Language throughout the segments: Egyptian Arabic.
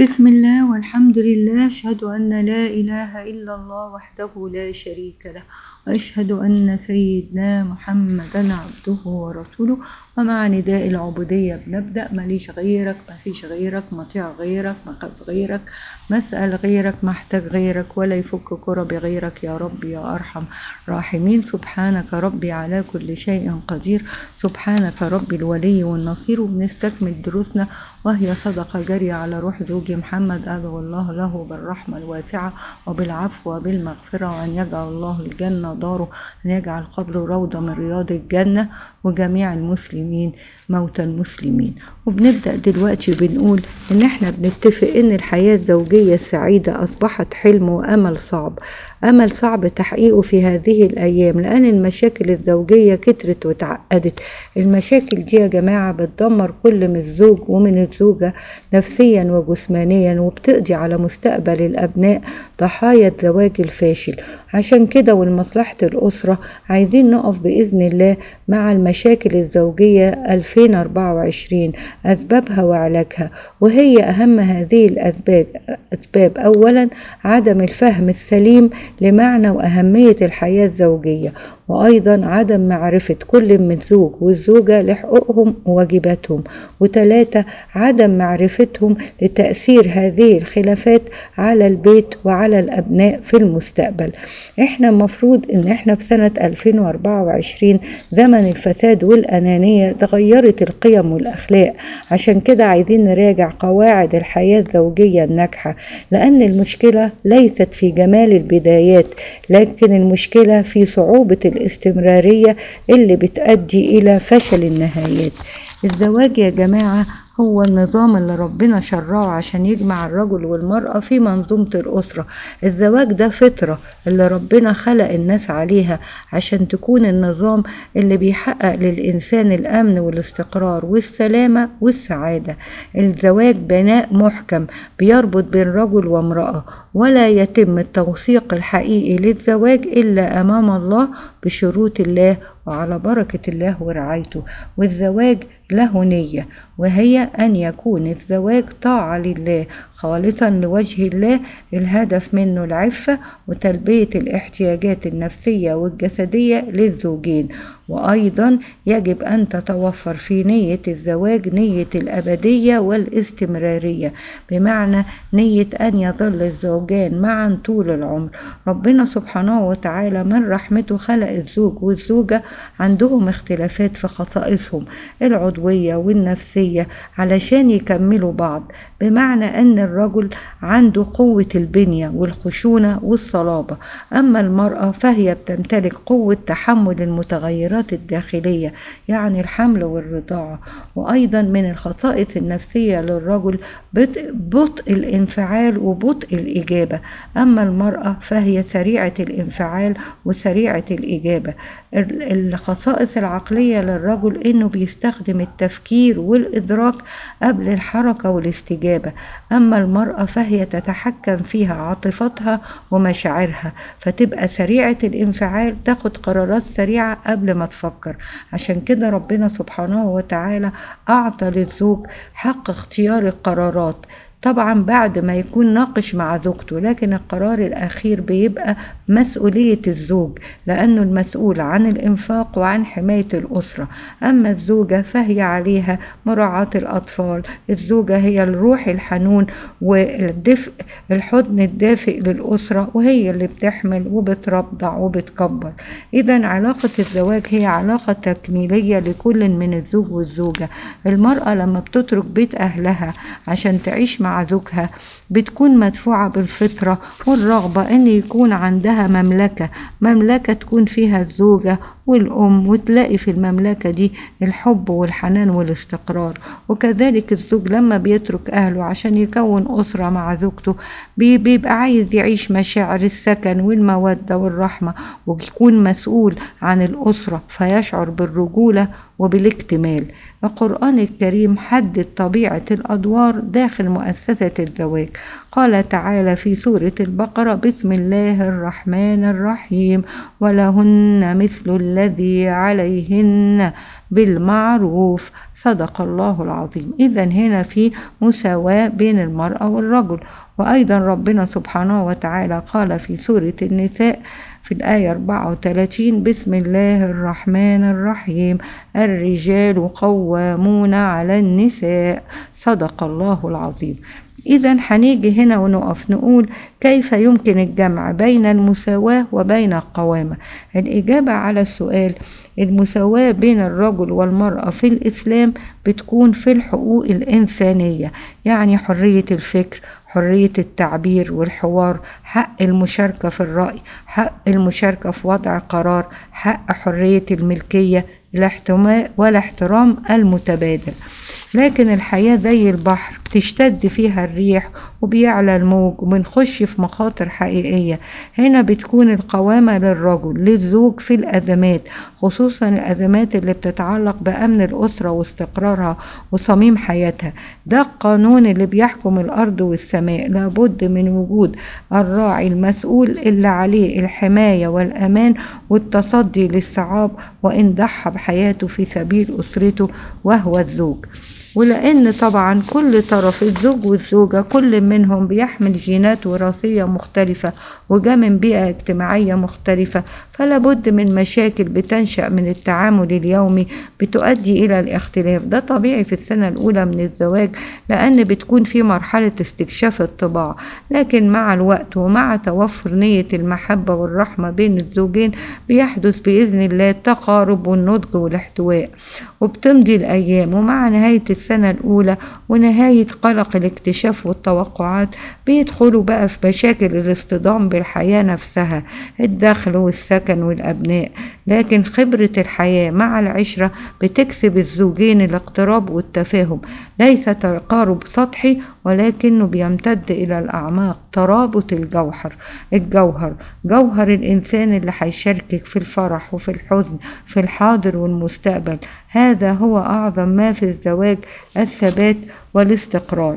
بسم الله والحمد لله أشهد أن لا إله إلا الله وحده لا شريك له وأشهد أن سيدنا محمدا عبده ورسوله ومع نداء العبودية بنبدأ ماليش غيرك مفيش غيرك مطيع غيرك مخاف غيرك مسأل غيرك محتاج غيرك ولا يفك كرب غيرك يا رب يا أرحم راحمين سبحانك ربي على كل شيء قدير سبحانك ربي الولي والنصير وبنستكمل دروسنا وهي صدقة جارية على روح زوجي محمد أدعو الله له بالرحمة الواسعة وبالعفو وبالمغفرة وأن يجعل الله الجنة داره أن يجعل قبره روضة من رياض الجنة وجميع المسلمين موتى المسلمين وبنبدأ دلوقتي بنقول إن إحنا بنتفق إن الحياة الزوجية السعيدة أصبحت حلم وأمل صعب أمل صعب تحقيقه في هذه الأيام لأن المشاكل الزوجية كترت وتعقدت المشاكل دي يا جماعة بتدمر كل من الزوج ومن الزوجة نفسيا وجسمانيا وبتقضي على مستقبل الأبناء ضحايا الزواج الفاشل عشان كده ولمصلحة الأسرة عايزين نقف بإذن الله مع المشاكل الزوجية 2024 أسبابها وعلاجها وهي أهم هذه الأسباب أسباب أولا عدم الفهم السليم لمعنى وأهمية الحياة الزوجية وأيضا عدم معرفة كل من الزوج والزوجة لحقوقهم وواجباتهم وثلاثة عدم معرفتهم لتأثير هذه الخلافات على البيت وعلى الأبناء في المستقبل احنا المفروض ان احنا في سنة 2024 زمن الفساد والأنانية تغيرت القيم والأخلاق عشان كده عايزين نراجع قواعد الحياة الزوجية الناجحة لأن المشكلة ليست في جمال البدايات لكن المشكلة في صعوبة الاستمرارية اللي بتؤدي إلى فشل النهايات الزواج يا جماعة هو النظام اللي ربنا شرعه عشان يجمع الرجل والمرأة في منظومة الأسرة الزواج ده فطرة اللي ربنا خلق الناس عليها عشان تكون النظام اللي بيحقق للإنسان الأمن والاستقرار والسلامة والسعادة الزواج بناء محكم بيربط بين رجل وامرأة ولا يتم التوثيق الحقيقي للزواج إلا أمام الله بشروط الله وعلى بركة الله ورعايته والزواج له نية وهي أن يكون الزواج طاعة لله خالصا لوجه الله الهدف منه العفة وتلبية الاحتياجات النفسية والجسدية للزوجين وأيضا يجب أن تتوفر في نية الزواج نية الأبدية والاستمرارية بمعنى نية أن يظل الزوجان معا طول العمر ربنا سبحانه وتعالى من رحمته خلق الزوج والزوجة عندهم اختلافات في خصائصهم العضوية والنفسية علشان يكملوا بعض بمعنى أن الرجل عنده قوة البنية والخشونة والصلابة أما المرأة فهي بتمتلك قوة تحمل المتغيرات الداخلية يعني الحمل والرضاعة وأيضا من الخصائص النفسية للرجل بطء الانفعال وبطء الإجابة أما المرأة فهي سريعة الانفعال وسريعة الإجابة الخصائص العقلية للرجل إنه بيستخدم التفكير والإدراك قبل الحركة والاستجابة أما المرأة فهي تتحكم فيها عاطفتها ومشاعرها فتبقى سريعة الانفعال تاخد قرارات سريعة قبل ما تفكر عشان كده ربنا سبحانه وتعالى أعطى للزوج حق اختيار القرارات طبعا بعد ما يكون ناقش مع زوجته لكن القرار الأخير بيبقى مسؤولية الزوج لأنه المسؤول عن الإنفاق وعن حماية الأسرة أما الزوجة فهي عليها مراعاة الأطفال الزوجة هي الروح الحنون والدفء الحضن الدافئ للأسرة وهي اللي بتحمل وبترضع وبتكبر إذا علاقة الزواج هي علاقة تكميلية لكل من الزوج والزوجة المرأة لما بتترك بيت أهلها عشان تعيش مع زوجها بتكون مدفوعة بالفطرة والرغبة ان يكون عندها مملكة مملكة تكون فيها الزوجة والأم وتلاقي في المملكة دي الحب والحنان والاستقرار وكذلك الزوج لما بيترك أهله عشان يكون أسرة مع زوجته بيبقى عايز يعيش مشاعر السكن والمودة والرحمة ويكون مسؤول عن الأسرة فيشعر بالرجولة وبالاكتمال القرآن الكريم حدد طبيعة الأدوار داخل مؤسسة الزواج قال تعالى في سورة البقرة بسم الله الرحمن الرحيم ولهن مثل الذي عليهن بالمعروف صدق الله العظيم إذا هنا في مساواة بين المرأة والرجل وأيضا ربنا سبحانه وتعالى قال في سورة النساء في الآية 34 بسم الله الرحمن الرحيم الرجال قوامون على النساء صدق الله العظيم إذا هنيجي هنا ونقف نقول كيف يمكن الجمع بين المساواة وبين القوامة الإجابة على السؤال المساواة بين الرجل والمرأة في الإسلام بتكون في الحقوق الإنسانية يعني حرية الفكر حرية التعبير والحوار حق المشاركة في الرأي حق المشاركة في وضع قرار حق حرية الملكية والاحترام المتبادل لكن الحياة زي البحر بتشتد فيها الريح وبيعلى الموج وبنخش في مخاطر حقيقية هنا بتكون القوامة للرجل للزوج في الأزمات خصوصا الأزمات اللي بتتعلق بأمن الأسرة واستقرارها وصميم حياتها ده القانون اللي بيحكم الأرض والسماء لابد من وجود الراعي المسؤول اللي عليه الحماية والأمان والتصدي للصعاب وإن ضحى بحياته في سبيل أسرته وهو الزوج ولأن طبعا كل طرف الزوج والزوجة كل منهم بيحمل جينات وراثية مختلفة وجا من بيئة اجتماعية مختلفة فلا بد من مشاكل بتنشأ من التعامل اليومي بتؤدي إلى الاختلاف ده طبيعي في السنة الأولى من الزواج لأن بتكون في مرحلة استكشاف الطباع لكن مع الوقت ومع توفر نية المحبة والرحمة بين الزوجين بيحدث بإذن الله التقارب والنضج والاحتواء وبتمضي الأيام ومع نهاية السنة الأولى ونهاية قلق الاكتشاف والتوقعات بيدخلوا بقى في مشاكل الاصطدام بالحياة نفسها الدخل والسكن والأبناء لكن خبرة الحياة مع العشرة بتكسب الزوجين الاقتراب والتفاهم ليس تقارب سطحي ولكنه بيمتد إلى الأعماق ترابط الجوهر الجوهر جوهر الإنسان اللي هيشاركك في الفرح وفي الحزن في الحاضر والمستقبل هذا هو أعظم ما في الزواج الثبات والاستقرار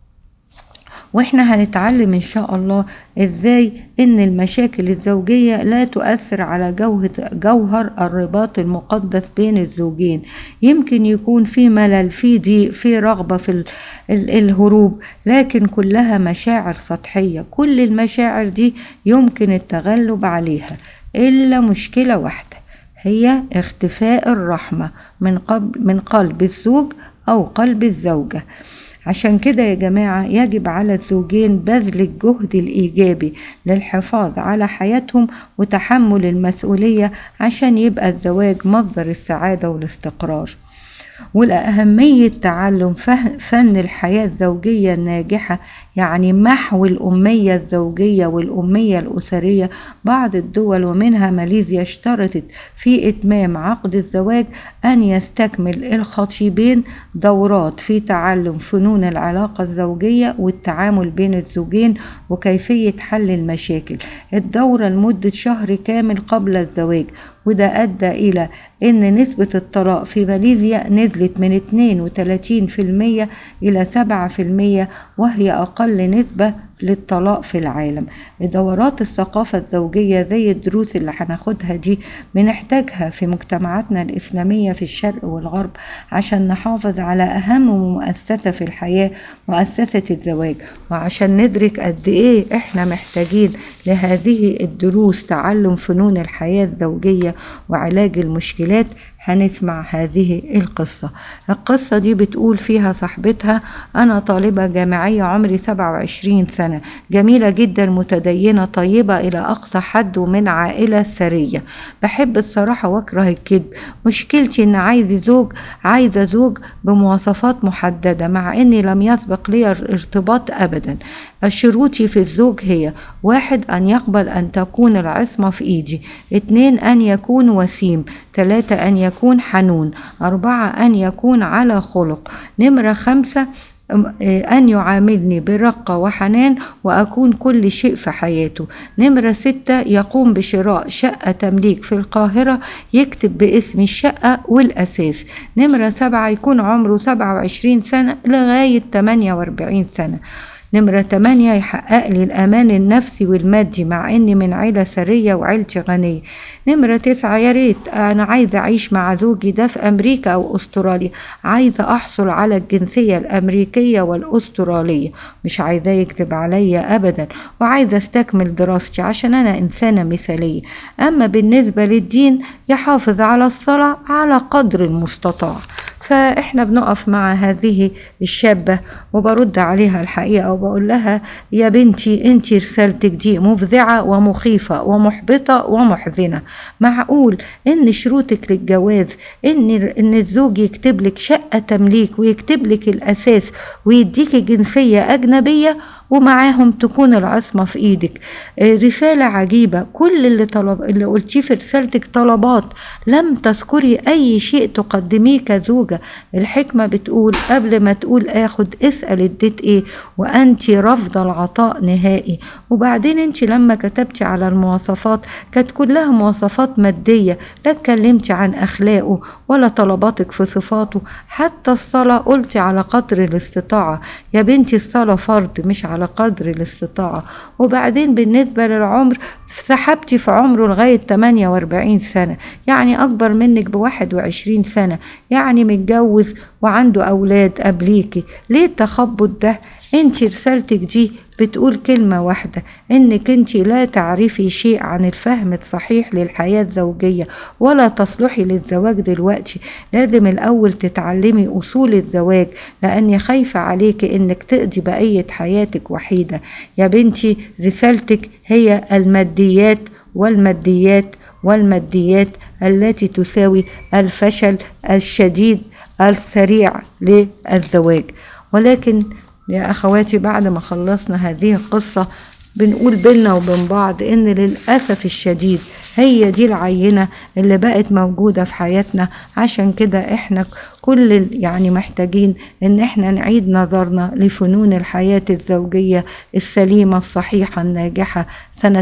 واحنا هنتعلم ان شاء الله ازاي ان المشاكل الزوجية لا تؤثر على جوهر الرباط المقدس بين الزوجين يمكن يكون في ملل في ضيق في رغبة في الهروب لكن كلها مشاعر سطحية كل المشاعر دي يمكن التغلب عليها إلا مشكلة واحدة هي اختفاء الرحمة من, قلب من قلب الزوج أو قلب الزوجة عشان كده يا جماعة يجب على الزوجين بذل الجهد الإيجابي للحفاظ على حياتهم وتحمل المسؤولية عشان يبقى الزواج مصدر السعادة والاستقرار والأهمية تعلم فن الحياة الزوجية الناجحة يعني محو الأمية الزوجية والأمية الأسرية بعض الدول ومنها ماليزيا اشترطت في إتمام عقد الزواج أن يستكمل الخطيبين دورات في تعلم فنون العلاقة الزوجية والتعامل بين الزوجين وكيفية حل المشاكل الدورة لمدة شهر كامل قبل الزواج وده أدى إلى أن نسبة الطلاق في ماليزيا نزلت من 32% إلى 7% وهي أقل نسبة للطلاق في العالم دورات الثقافة الزوجية زي الدروس اللي هناخدها دي بنحتاجها في مجتمعاتنا الإسلامية في الشرق والغرب عشان نحافظ على أهم مؤسسة في الحياة مؤسسة الزواج وعشان ندرك قد إيه إحنا محتاجين لهذه الدروس تعلم فنون الحياة الزوجية وعلاج المشكلات هنسمع هذه القصة القصة دي بتقول فيها صاحبتها أنا طالبة جامعية عمري 27 سنة جميلة جدا متدينة طيبة إلى أقصى حد ومن عائلة ثرية بحب الصراحة واكره الكذب مشكلتي إن عايزة زوج عايزة زوج بمواصفات محددة مع إني لم يسبق لي ارتباط أبدا شروطي في الزوج هي واحد أن يقبل أن تكون العصمة في إيدي اتنين أن يكون وسيم ثلاثة أن يكون حنون أربعة أن يكون على خلق نمرة خمسة أن يعاملني برقة وحنان وأكون كل شيء في حياته نمرة ستة يقوم بشراء شقة تمليك في القاهرة يكتب باسم الشقة والأساس نمرة سبعة يكون عمره 27 سنة لغاية 48 سنة نمرة 8 يحقق لي الأمان النفسي والمادي مع إني من عيلة ثرية وعيلتي غنية نمرة تسعة يا ريت أنا عايزة أعيش مع زوجي ده في أمريكا أو أستراليا عايزة أحصل على الجنسية الأمريكية والأسترالية مش عايزاه يكتب عليا أبدا وعايزة أستكمل دراستي عشان أنا إنسانة مثالية أما بالنسبة للدين يحافظ على الصلاة على قدر المستطاع فاحنا بنقف مع هذه الشابة وبرد عليها الحقيقة وبقول لها يا بنتي انت رسالتك دي مفزعة ومخيفة ومحبطة ومحزنة معقول ان شروطك للجواز ان ان الزوج يكتب لك شقة تمليك ويكتب لك الاساس ويديكي جنسية اجنبية ومعاهم تكون العصمة في ايدك رسالة عجيبة كل اللي طلب اللي قلتيه في رسالتك طلبات لم تذكري اي شيء تقدميه كزوجة الحكمة بتقول قبل ما تقول اخد اسأل اديت ايه وانت رافضة العطاء نهائي وبعدين انت لما كتبتي على المواصفات كانت كلها مواصفات مادية لا اتكلمتي عن اخلاقه ولا طلباتك في صفاته حتى الصلاة قلتي على قدر الاستطاعة يا بنتي الصلاة فرض مش على قدر الاستطاعة وبعدين بالنسبة للعمر سحبتي في عمره لغاية 48 سنة يعني أكبر منك ب 21 سنة يعني متجوز وعنده أولاد قبليكي ليه التخبط ده انت رسالتك دي بتقول كلمة واحدة انك انت لا تعرفي شيء عن الفهم الصحيح للحياة الزوجية ولا تصلحي للزواج دلوقتي لازم الاول تتعلمي اصول الزواج لاني خايفة عليكي انك تقضي بقية حياتك وحيدة يا بنتي رسالتك هي الماديات والماديات والماديات التي تساوي الفشل الشديد السريع للزواج ولكن يا أخواتي بعد ما خلصنا هذه القصة بنقول بينا وبين بعض إن للأسف الشديد هي دي العينة اللي بقت موجودة في حياتنا عشان كده احنا كل يعني محتاجين ان احنا نعيد نظرنا لفنون الحياة الزوجية السليمة الصحيحة الناجحة سنة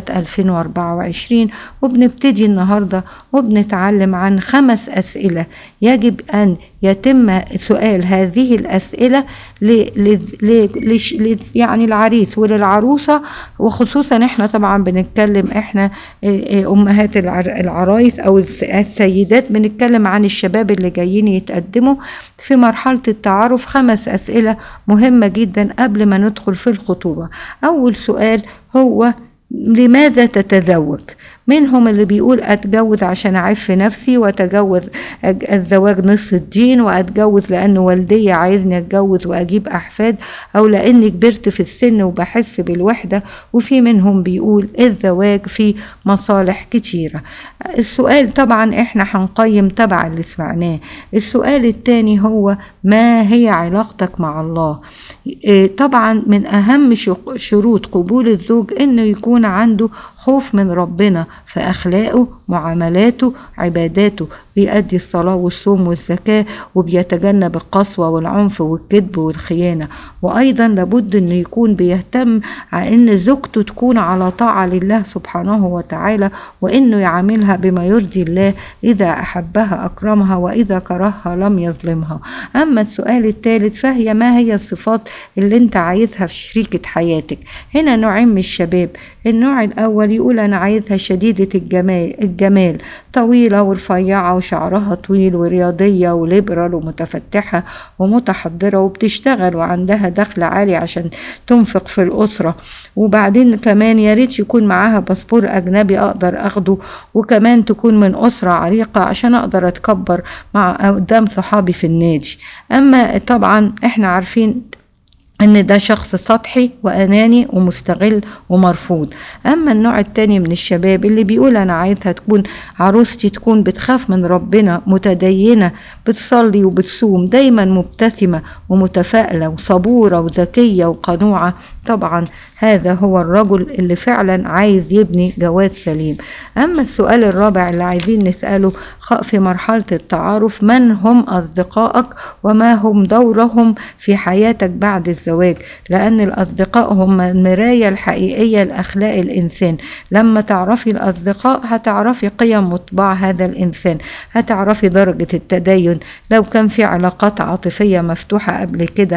2024 وبنبتدي النهاردة وبنتعلم عن خمس أسئلة يجب أن يتم سؤال هذه الأسئلة ل ل ل ل يعني العريس وللعروسة وخصوصا احنا طبعا بنتكلم احنا أمهات العرايس أو السيدات بنتكلم عن الشباب اللي جايين يتقدموا في مرحلة التعارف خمس أسئلة مهمة جدا قبل ما ندخل في الخطوبة أول سؤال هو لماذا تتزوج منهم اللي بيقول اتجوز عشان اعف نفسي واتجوز الزواج نصف الدين واتجوز لان والدي عايزني اتجوز واجيب احفاد او لاني كبرت في السن وبحس بالوحدة وفي منهم بيقول الزواج فيه مصالح كتيرة السؤال طبعا احنا هنقيم تبع اللي سمعناه السؤال التاني هو ما هي علاقتك مع الله طبعا من اهم شروط قبول الزوج انه يكون عنده خوف من ربنا في أخلاقه معاملاته عباداته بيأدي الصلاة والصوم والزكاة وبيتجنب القسوة والعنف والكذب والخيانة وأيضا لابد أنه يكون بيهتم على أن زوجته تكون على طاعة لله سبحانه وتعالى وأنه يعاملها بما يرضي الله إذا أحبها أكرمها وإذا كرهها لم يظلمها أما السؤال الثالث فهي ما هي الصفات اللي أنت عايزها في شريكة حياتك هنا نوعين من الشباب النوع الأول يقول أنا عايزها شديدة الجمال, الجمال طويلة ورفيعة وشعرها طويل ورياضية وليبرال ومتفتحة ومتحضرة وبتشتغل وعندها دخل عالي عشان تنفق في الأسرة وبعدين كمان يا ريت يكون معاها باسبور أجنبي أقدر أخده وكمان تكون من أسرة عريقة عشان أقدر أتكبر مع قدام صحابي في النادي أما طبعا إحنا عارفين ان ده شخص سطحي واناني ومستغل ومرفوض اما النوع التاني من الشباب اللي بيقول انا عايزها تكون عروستي تكون بتخاف من ربنا متدينة بتصلي وبتصوم دايما مبتسمة ومتفائلة وصبورة وذكية وقنوعة طبعا هذا هو الرجل اللي فعلا عايز يبني جواز سليم اما السؤال الرابع اللي عايزين نسأله في مرحلة التعارف من هم اصدقائك وما هم دورهم في حياتك بعد الزواج لان الاصدقاء هم المراية الحقيقية لاخلاق الانسان لما تعرفي الاصدقاء هتعرفي قيم وطباع هذا الانسان هتعرفي درجة التدين لو كان في علاقات عاطفية مفتوحة قبل كده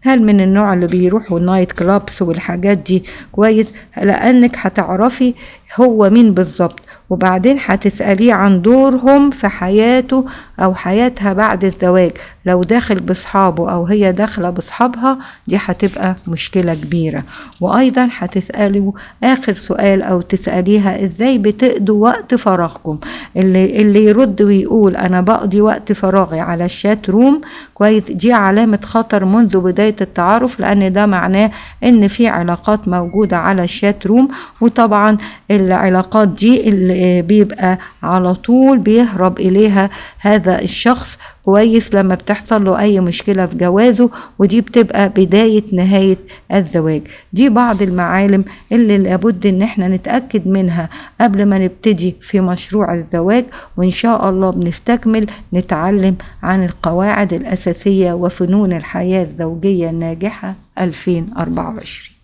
هل من النوع اللي بيروحوا النايت كلابس والحاجات دي كويس لانك هتعرفي هو مين بالظبط وبعدين هتسأليه عن دورهم في حياته أو حياتها بعد الزواج لو داخل بصحابه أو هي داخلة بصحابها دي هتبقى مشكلة كبيرة وأيضا هتسألوا آخر سؤال أو تسأليها إزاي بتقضوا وقت فراغكم اللي, اللي يرد ويقول أنا بقضي وقت فراغي على الشات روم كويس دي علامة خطر منذ بداية التعارف لأن ده معناه إن في علاقات موجودة على الشات روم وطبعا العلاقات دي اللي بيبقى على طول بيهرب إليها هذا الشخص كويس لما بتحصل له أي مشكلة في جوازه ودي بتبقى بداية نهاية الزواج دي بعض المعالم اللي لابد إن احنا نتأكد منها قبل ما نبتدي في مشروع الزواج وإن شاء الله بنستكمل نتعلم عن القواعد الأساسية وفنون الحياة الزوجية الناجحة 2024